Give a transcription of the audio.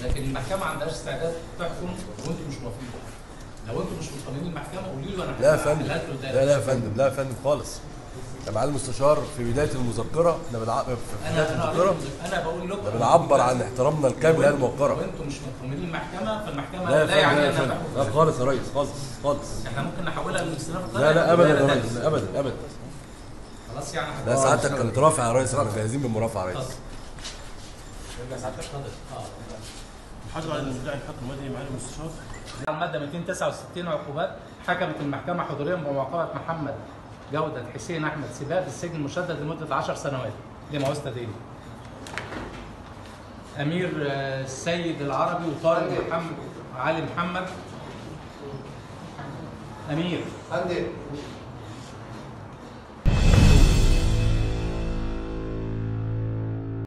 لكن المحكمه ما عندهاش استعداد تحكم وانتم مش موافقين لو انتم مش مطمئنين المحكمه قولوا لي وانا لا يا هعملها فندم لكم لا لا يا فندم لا يا فندم خالص يا معالي المستشار في بدايه المذكره احنا بنع... في انا بدايه انا المذكره قريت- انا بقول لكم بنعبر عن احترامنا الكامل لها الموقره وانتم مش مطمئنين المحكمه فالمحكمه لا يا لا, فندم يعني لا يا انها فندم تحكم لا خالص يا ريس خالص خالص احنا ممكن نحولها للاستئناف لا لا ابدا يا لا ريس ابدا ابدا خلاص يعني لا سعادتك كانت رافع يا ريس احنا جاهزين بالمرافعه يا ريس محاسب على المدعي الحق المدني معالي المستشار على الماده 269 عقوبات حكمت المحكمه حضوريا بمعاقبه محمد جوده حسين احمد سباق بالسجن المشدد لمده 10 سنوات لما وستدين امير آه، السيد العربي وطارق محمد علي محمد امير فندم